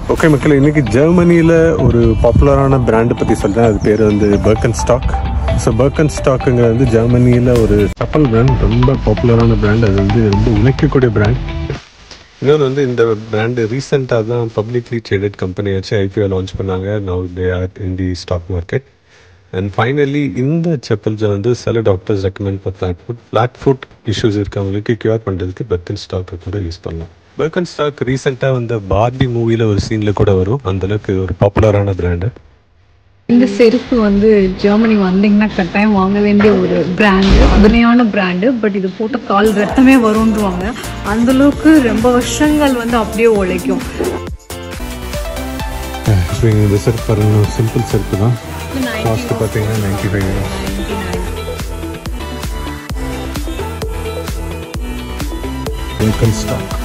okay மக்கள் இன்னைக்கு ஜெர்மனியில் ஒரு பாப்புலரான பிராண்டை பற்றி சொல்கிறேன் அது பேர் வந்து பர்கன் ஸ்டாக் ஸோ பர்கன் ஸ்டாக்குங்க வந்து ஜெர்மனியில் ஒரு கப்பல் பிராண்ட் ரொம்ப பாப்புலரான பிராண்ட் அது வந்து ரொம்ப உழைக்கக்கூடிய பிராண்ட் இன்னொன்று வந்து இந்த பிராண்டு ரீசெண்டாக தான் பப்ளிக்லி ட்ரேடட் கம்பெனி வச்சு ஐபிஓ லான்ச் பண்ணாங்க now they are in the stock market and finally இந்த செப்பல்ஸை வந்து சில doctors recommend for flat foot flat foot issues இருக்கவங்களுக்கு க்யூர் பண்ணுறதுக்கு பர்கன் ஸ்டாக் கூட யூஸ் பண்ணலாம் பர்கன் ஸ்டாக் ரீசெண்டாக வந்த பார்பி மூவியில் ஒரு சீனில் கூட வரும் அந்தளவுக்கு ஒரு பாப்புலரான பிராண்டு இந்த செருப்பு வந்து ஜெர்மனி வந்தீங்கன்னா கட்டாயம் வாங்க வேண்டிய ஒரு பிராண்டு உண்மையான பிராண்டு பட் இது போட்ட கால் ரத்தமே வரும்ன்றுவாங்க அந்த அளவுக்கு ரொம்ப வருஷங்கள் வந்து அப்படியே உழைக்கும் ஸோ இந்த செருப்பு பாருங்க சிம்பிள் செருப்பு தான் காஸ்ட் பார்த்தீங்கன்னா நைன்டி ஃபைவ் பர்கன் ஸ்டாக்